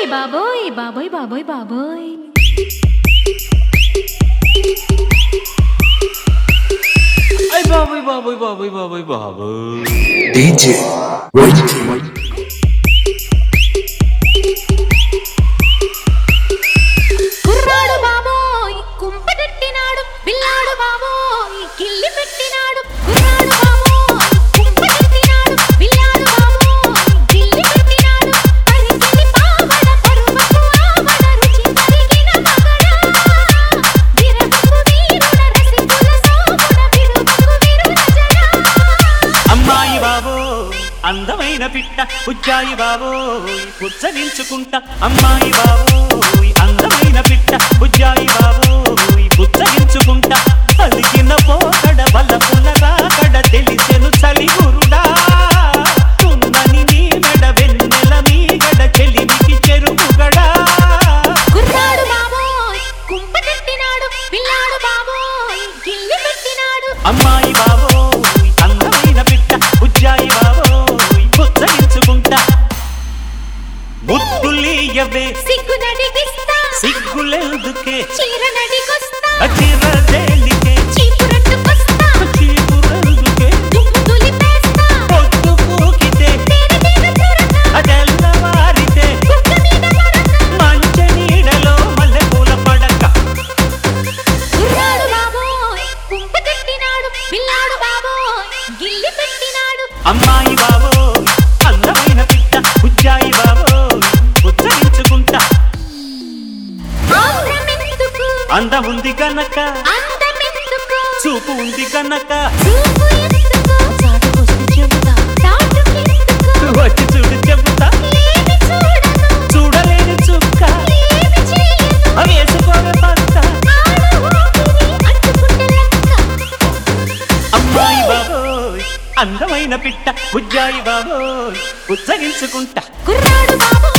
బాబోయ్ బాబోయ్ బాబోయ్ బాబోయ్ అయ్ బాబోయ్ బాబోయ్ బాబోయ్ బాబోయ్ బాబోయ్ DJ White కుర్రాడు బాబోయ్ కుంపటెట్టినాడు పిల్లాడు బాబోయ్ కిల్లి పెట్టినాడు కుర్రాడు బాబోయ్ కుంపటెట్టినాడు పిల్లాడు బాబోయ్ కిల్లి పెట్టినాడు పరిసెలి పావడ పరువపు ఆవడ రుచి కలిగిన మగడా విరహపు వీరుడ రసికుల సోముడ విరువకు విరుల జడా అమ్మాయి బాబో అందమైన పిట్ట ఉజ్జాయి బాబో పుచ్చగించుకుంటా అమ్మాయి బాబో అందమైన పిట్ట ఉజ్జాయి బాబో పుచ్చగించుకుంటా పలికిన పోకడ బలపుల రాకడ తెలిసెను చలిగురుడా తున్నని నీ మెడ వెన్నెల మీగడ చెలిమికి చెరుపుగడా కుర్రాడు బాబోయ్ కుంపటెట్టినాడు పిల్లాడు బాబోయ్ గిల్లి పెట్టినాడు అమ్మాయి బాబో అందమైన పిట్ట ఉజ్జాయి బాబో పుచ్చగించుకుంటా బుద్ధులీయవే సిగ్గు నడిగిస్తా సిగ్గులెందుకే చీర నడిగొస్తా అచిరదేలికే చీపురట్టుకొస్తా చీపురెందుకే దుమ్ము దులిపేస్తా పొద్దు పూకితే తేనె తీగ చురక అదెల్లవారితే కుక్క మీద మరక మంచ నీడలో మల్లెపూల పడక కుర్రాడు బాబోయ్ కుంపటెట్టినాడు పిల్లాడు బాబోయ్ గిల్లి పెట్టినాడు అమ్మాయి బాబో అందమైన పిట్ట ఉజ్జాయి బాబో పుచ్చగించుకుంటా ఆంధ్రమెందుకు అందముంది గనక అందమెందుకు చూపు ఉంది గనక చూపు ఎందుకు చాటుకొస్తే చెబుతా చాటుకెందుకు వచ్చి చూడు చెబుతా ఏమి చూడను చూడలేని చుక్క ఏమి చేయను అవి వేసుకోవే పంత ఆడ ఊపిరి అంటుకుంటే లెక్క అమ్మాయి బాబోయ్ అందమైన పిట్ట ఉజ్జాయి బాబోయ్ ఉచ్చగించుకుంటా కుర్రాడు బాబు